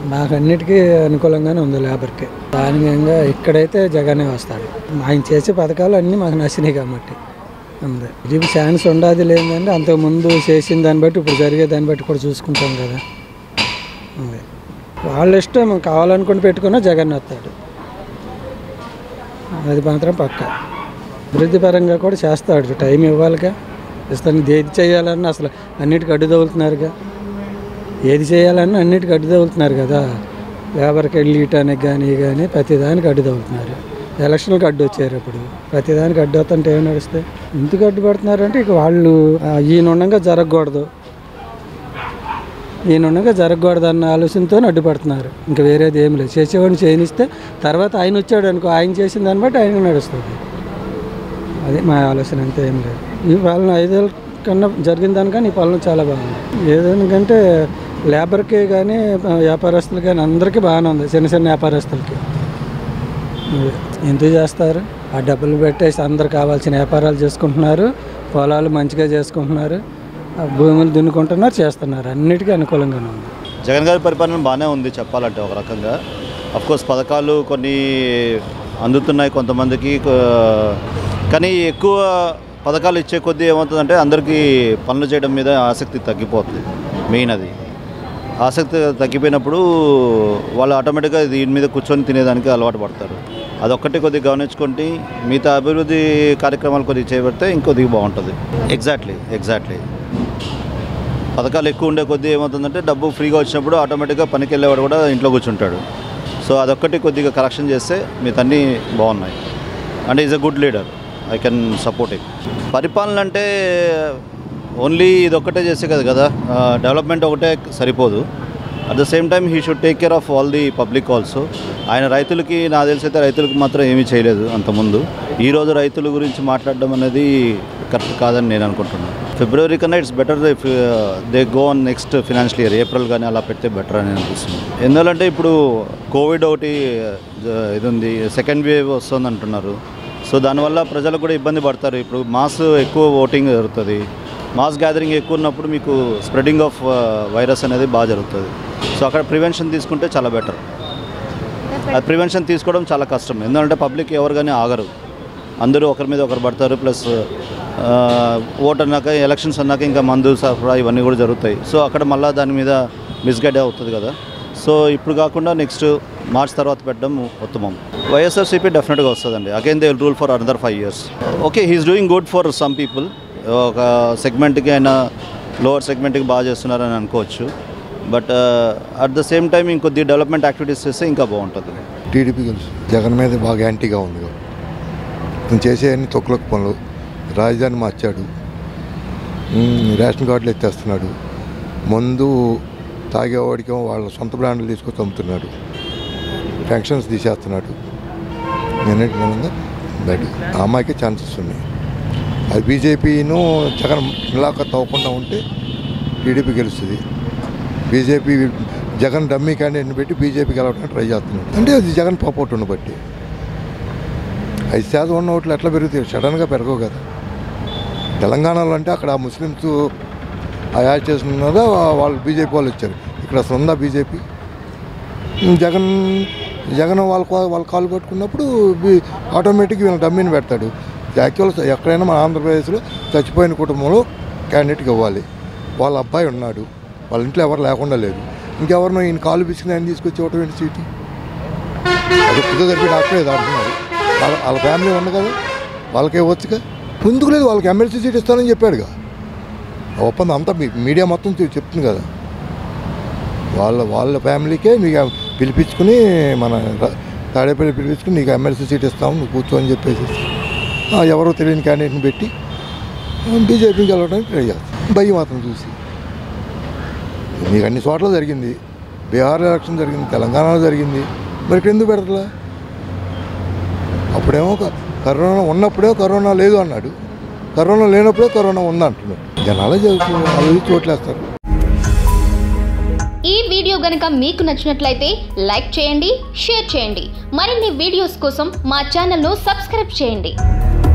మాకు అన్నిటికీ అనుకూలంగానే ఉంది లేబర్కి స్థానికంగా ఇక్కడైతే జగనే వస్తాడు ఆయన చేసే పథకాలు అన్నీ మాకు నచ్చినాయి కాబట్టి ఉంది ఇది ఛాన్స్ ఉండదు లేదంటే అంతకు ముందు చేసిన దాన్ని బట్టి ఇప్పుడు జరిగే దాన్ని బట్టి కూడా చూసుకుంటాం కదా ఉంది వాళ్ళ ఇష్టం కావాలనుకుని పెట్టుకున్నా జగన్ వస్తాడు అది మాత్రం పక్క అభివృద్ధి పరంగా కూడా చేస్తాడు టైం ఇవ్వాలిగా ఇస్తాను ఏది చేయాలన్నా అసలు అన్నిటికీ అడ్డు తగులుతున్నారుగా ఏది చేయాలన్నా అన్నిటికీ అడ్డు తగులుతున్నారు కదా లేబర్కి వెళ్ళటానికి కానీ కానీ ప్రతిదానికి అడ్డు తగులుతున్నారు ఎలక్షన్కి అడ్డు వచ్చారు ఇప్పుడు ప్రతిదానికి అడ్డు అవుతుంటే ఏం నడుస్తాయి ఎందుకు అడ్డుపడుతున్నారంటే ఇక వాళ్ళు ఆ, ఈయన ఉండగా జరగకూడదు ఈయన ఉండగా జరగకూడదు అన్న ఆలోచనతో అడ్డుపడుతున్నారు ఇంకా వేరేది ఏం లేదు చేసేవాడిని చేయనిస్తే తర్వాత ఆయన వచ్చాడు అనుకో ఆయన చేసిన దాన్ని బట్టి ఆయన నడుస్తుంది అది మా ఆలోచన అంతే ఏం లేదు ఈ పాలన ఐదేళ్ళ కన్నా జరిగిన దానికన్నా ఈ పాలన చాలా బాగుంది ఏదనికంటే లేబర్కి కానీ వ్యాపారస్తులు కానీ అందరికీ బాగానే ఉంది చిన్న చిన్న వ్యాపారస్తులకి అది. ఎందుకు చేస్తారు ఆ డబ్బులు పెట్టేసి అందరు కావాల్సిన వ్యాపారాలు చేసుకుంటున్నారు పొలాలు మంచిగా చేసుకుంటున్నారు ఆ భూములు దున్నుకుంటున్నారు చేస్తున్నారు అన్నిటికీ అనుకూలంగానే ఉంది జగన్ గారి పరిపాలన బాగానే ఉంది చెప్పాలంటే ఒక రకంగా కోర్స్ పథకాలు కొన్ని అందుతున్నాయి కొంతమందికి కొ- కానీ ఎక్కువ పథకాలు ఇచ్చే కొద్దీ ఏమవుతుందంటే అందరికీ పనులు చేయడం మీద ఆసక్తి తగ్గిపోతుంది మెయిన్ అది ఆసక్తి తగ్గిపోయినప్పుడు వాళ్ళు ఆటోమేటిక్గా దీని మీద కూర్చొని తినేదానికి అలవాటు పడతారు అదొక్కటి కొద్దిగా గమనించుకుంటే మిగతా అభివృద్ధి కార్యక్రమాలు కొద్దిగా చేపడితే ఇంకొద్దిగా బాగుంటుంది ఎగ్జాక్ట్లీ ఎగ్జాక్ట్లీ పథకాలు ఎక్కువ ఉండే కొద్దీ ఏమవుతుందంటే డబ్బు ఫ్రీగా వచ్చినప్పుడు ఆటోమేటిక్గా పనికి వెళ్ళేవాడు కూడా ఇంట్లో కూర్చుంటాడు సో అదొక్కటి కొద్దిగా కరెక్షన్ చేస్తే మిగతా అన్నీ బాగున్నాయి అంటే is a good leader I can support it పరిపాలన అంటే ఓన్లీ ఇది ఒక్కటే చేసే కదా కదా డెవలప్మెంట్ ఒకటే సరిపోదు at the same time he should take care of all the public also ఆయన రైతులకి నా తెలిసైతే రైతులకు మాత్రం ఏమీ చేయలేదు అంతకుముందు ఈరోజు రైతుల గురించి మాట్లాడడం అనేది కరెక్ట్ కాదని నేను అనుకుంటున్నాను ఫిబ్రవరి కన్నా it's better if they go on next financial year April కానీ అలా పెడితే బెటర్ అని అనిపిస్తుంది ఎందుకంటే ఇప్పుడు కోవిడ్ ఒకటి జ- ఇది ఉంది సెకండ్ వేవ్ వస్తుంది అంటున్నారు సో దానివల్ల ప్రజలు కూడా ఇబ్బంది పడతారు ఇప్పుడు మాస్ ఎక్కువ ఓటింగ్ జరుగుతుంది మాస్ గ్యాదరింగ్ ఎక్కువ ఉన్నప్పుడు మీకు స్ప్రెడింగ్ ఆఫ్ వైరస్ అనేది బాగా జరుగుతుంది సో అక్కడ ప్రివెన్షన్ తీసుకుంటే చాలా బెటర్ అది ప్రివెన్షన్ తీసుకోవడం చాలా కష్టం ఎందుకంటే పబ్లిక్ ఎవరు కానీ ఆగరు అందరూ ఒకరి మీద ఒకరు పడతారు ప్లస్ ఓట్ అన్నాక ఎలక్షన్స్ అన్నాక ఇంకా మందు సరఫరా ఇవన్నీ కూడా జరుగుతాయి సో అక్కడ మళ్ళీ దాని మీద మిస్గైడ్ అవుతుంది కదా సో ఇప్పుడు కాకుండా నెక్స్ట్ మార్చ్ తర్వాత పెట్టడం ఉత్తమం వైఎస్ఆర్సీపీ డెఫినెట్గా వస్తుందండి again they will rule for another five years okay he's doing good for some people ఒక సెగ్మెంట్కి ఆయన లోవర్ సెగ్మెంట్కి బాగా చేస్తున్నారని అనుకోవచ్చు but at the same time ఇంకొద్ది డెవలప్మెంట్ యాక్టివిటీస్ చేస్తే ఇంకా బాగుంటుంది టీడీపీ గెలుసు జగన్ మీద బాగా యాంటీగా ఉంది కదా. ఇతను చేసే అన్ని తొక్కులకు పనులు రాజధాని మార్చాడు ఉమ్, రేషన్ కార్డులు ఎత్తేస్తున్నాడు మందు తాగేవాడికేమో వాళ్ళ సొంత బ్రాండ్లు తీసుకొచ్చి అమ్ముతున్నాడు పెన్షన్స్ తీసేస్తున్నాడు నిన్నటి విధంగా బయట ఆ అమ్మాయికే ఛాన్సెస్ ఉన్నాయి అది బీజేపీను జగన్ మిలాఖత్ అవ్వకుండా ఉంటే టీడీపీ గెలుస్తుంది బీజేపీ జగన్ డమ్మీ క్యాండిడేట్ని పెట్టి బీజేపీకి వెళ్ళడానికి ట్రై చేస్తున్నాడు అంటే అది జగన్ పపోర్టును బట్టి ఐదు శాతం ఉన్న ఓట్లు ఎట్లా పెరుగుతాయి సడన్గా పెరగవు కదా తెలంగాణలో అంటే అక్కడ ముస్లిమ్స్ ఆ యాడ్ చేస్తున్నారో వాళ్ళు బీజేపీ వాళ్ళు వచ్చారు ఇక్కడ అసలు ఉందా బీజేపీ జగన్ జగన్ వాళ్ళ కా- వాళ్ళ కాలు పట్టుకున్నప్పుడు బీ- ఆటోమేటిక్ వీళ్ళ డమ్మీని పెడతాడు యాక్చువల్ ఎక్కడైనా మన ఆంధ్రప్రదేశ్లో చచ్చిపోయిన కుటుంబంలో క్యాండిడేట్కి ఇవ్వాలి వాళ్ళ అబ్బాయి ఉన్నాడు వాళ్ళ ఇంట్లో ఎవరు లేకుండా లేదు ఇంకెవరినో ఈయన కాలు పిసికిన ఆయన తీసుకొచ్చి ఇవ్వటం ఏంటి సీటు అది ఫిజియోథెరపీ డాక్టరే ఇది అంటున్నారు వాళ్ళ వాళ్ళ ఫ్యామిలీ ఉంది కదా వాళ్ళకే ఇవ్వచ్చుగా ఎందుకు లేదు వాళ్ళకి ఎమ్మెల్సీ సీట్ ఇస్తానని చెప్పాడుగా ఆ ఒప్పందం అంతా మీ మీడియా మొత్తం చెప్- చెప్తుంది కదా వాళ్ళ వాళ్ళ ఫ్యామిలీకే మీకు పిలిపించుకుని మన ర- తాడేపల్లి పిలిపించుకుని నీకు ఎమ్మెల్సీ సీట్ ఇస్తాము నువ్వు కూర్చో అని చెప్పేసి ఆ, ఎవరో తెలియని క్యాండిడేట్ని పెట్టి బీజేపీకి వెళ్ళడానికి ట్రై చేస్తాం భయం మాత్రం చూసి నీకు అన్ని చోట్ల జరిగింది బీహార్ ఎలక్షన్ జరిగింది తెలంగాణలో జరిగింది మరి ఇక్కడ ఎందుకు పెడతలా అప్పుడేమో క- కరోనా ఉన్నప్పుడే కరోనా లేదు అన్నాడు కరోనా లేనప్పుడే కరోనా ఉంది అంటున్నాడు జనాలే చదువుతున్నారు వాళ్ళు చోట్లేస్తారు ఈ వీడియో గనుక మీకు నచ్చినట్లయితే లైక్ చేయండి షేర్ చేయండి మరిన్ని వీడియోస్ కోసం మా ఛానల్ను సబ్స్క్రైబ్ చేయండి